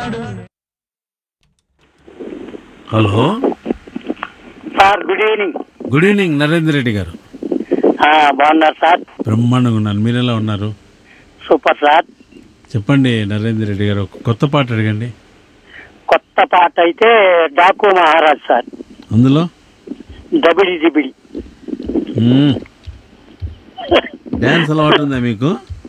Hello sir good evening good evening Narender Reddy garu ఆ, బాగున్నారు sir బ్రహ్మాండంగా ఉన్నాను మీరు ఎలా ఉన్నారు సూపర్ సార్ చెప్పండి నరేందర్ రెడ్డి గారు ఒక కొత్త పాట అడగండి కొత్త పాట అయితే డాకు మహారాజ్ సార్ అందులో దబిడి దిబిడి మ్మ్. డ్యాన్స్ అలవాటు ఉందా మీకు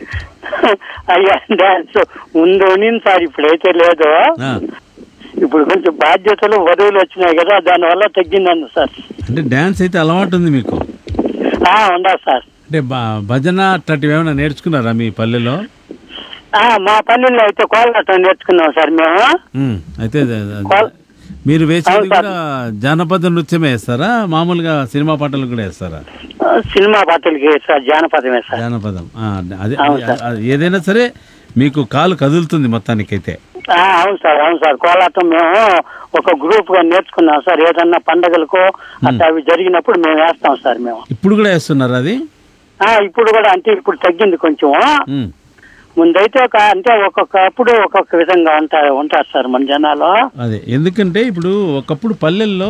అయ్యా డాన్స్ ముందు ఉన్నింది సార్ ఇప్పుడైతే లేదు ఆ, ఇప్పుడు కొంచెం బాధ్యతలు వధువులు వచ్చినాయి కదా దానివల్ల తగ్గిందండి సార్ అంటే డ్యాన్స్ అయితే అలవాటు ఉంది మీకు ఆ, ఉందా సార్ అంటే బ- భజన అట్లాంటివి ఏమైనా నేర్చుకున్నారా మీ పల్లెలో ఆ, మా పల్లెల్లో అయితే కోలాటం నేర్చుకున్నాం సార్ మేము మ్మ్. అయితే ద- ద- కోల్- మీరు వేసేది అవును సార్. కూడా జానపద నృత్యమే వేస్తారా మామూలుగా సినిమా పాటలు కూడా వేస్తారా ఆ, సినిమా పాటలకి సార్ జానపదమే సార్ జానపదం ఆ, అదే అవును సార్. అది- ఏదైనా సరే మీకు కాలు కదులుతుంది మొత్తానికైతే ఆ, అవును సార్ అవును సార్ కోలాటం మేము ఒక గ్రూప్ గా నేర్చుకున్నాం సార్ ఏదన్నా పండగలకు అట్లా అవి జరిగినప్పుడు మేము వేస్తాం సార్ మేము ఇప్పుడు కూడా వేస్తున్నారు అది ఆ ఇప్పుడు కూడా అంటే ఇప్పుడు తగ్గింది కొంచెం మ్మ్. ముందైతే ఒక అంటే ఒక్కొక్కప్పుడు ఒక్కొక్క విధంగా ఉంటారు ఉంటారు సార్ మన జనాలు అదే ఎందుకంటే ఇప్పుడు ఒకప్పుడు పల్లెల్లో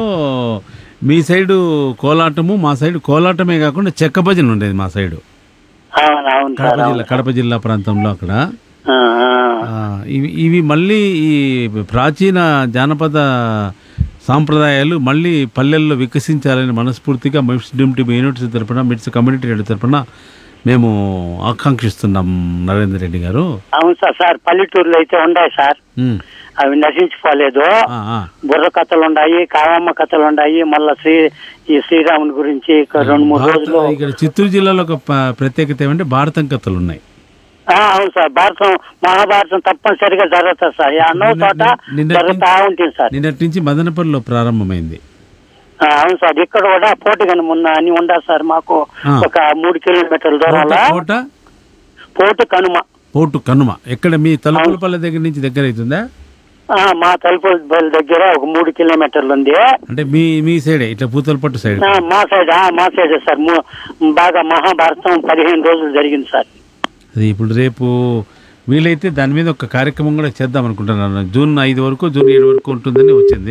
మీ సైడు కోలాటము మా సైడు కోలాటమే కాకుండా చెక్క భజన ఉండేది మా సైడు అవును అవును కడప సార్ జిల్లా అవును కడప జిల్లా ప్రాంతంలో అక్కడ ఆ, ఆ. ఆ, ఇవి ఇవి మళ్ళీ ఈ ప్రాచీన జానపద సాంప్రదాయాలు మళ్ళీ పల్లెల్లో వికసించాలని మనస్ఫూర్తిగా మిట్స్ డిమ్టీ యూనివర్సిటీ తరపున మిట్స్ కమ్యూనిటీ రెడ్డి తరపున మేము ఆకాంక్షిస్తున్నాం నరేందర్ రెడ్డి గారు అవును సార్ సార్ పల్లెటూరులో అయితే ఉన్నాయి సార్ ఉమ్. అవి నశించిపోలేదు ఆ, ఆ. బుర్ర కథలు ఉన్నాయి కావమ్మ కథలు ఉన్నాయి మళ్ళా శ్రీ ఈ శ్రీరాముని గురించి ఒక రెండు మూడు భారత- రోజులు ఇక్కడ చిత్తూరు జిల్లాలో ఒక ప- ప్రత్యేకత ఏమంటే భారతం కథలు ఉన్నాయి ఆ, అవును సార్ భారతం మహాభారతం తప్పనిసరిగా జరుగుతుంది సార్ ఈ అన్నో చోట నిన్న- జరుగుతా ఉంటుంది సార్ నిన్నటి నుంచి మదనపల్లిలో ప్రారంభమైంది ఆ, అవును సార్ ఇక్కడ కూడా పోటుగని మొన్న అని ఉండాలి సార్ మాకు ఆ. ఒక మూడు కిలోమీటర్ల దూరంలో కోట కోట పోటు కనుమ పోటు కనుమ ఎక్కడ మీ తలుపులపల్లి దగ్గర నుంచి దగ్గర అవుతుందా ఆ, మా తలుపుల దగ్గర ఒక మూడు కిలోమీటర్లు ఉంది అంటే మీ మీ సైడే ఇట్లా పూతలపట్టు సైడ్ ఆ, మా సైడ్ ఆ, మా సైడ్ సార్ ము- బాగా మహాభారతం పదిహేను రోజులు జరిగింది సార్ అది ఇప్పుడు రేపు వీలైతే దాని మీద ఒక కార్యక్రమం కూడా చేద్దాం అనుకుంటున్నాను జూన్ ఐదు వరకు జూన్ ఏడు వరకు ఉంటుందని వచ్చింది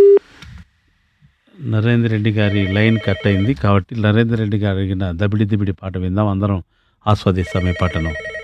నరేందర్ రెడ్డి గారి లైన్ కట్ అయింది కాబట్టి నరేందర్ రెడ్డి గారి అడిగిన దబిడి దిబిడి పాట విందాం అందరం ఆస్వాదిస్తాం ఈ పాటను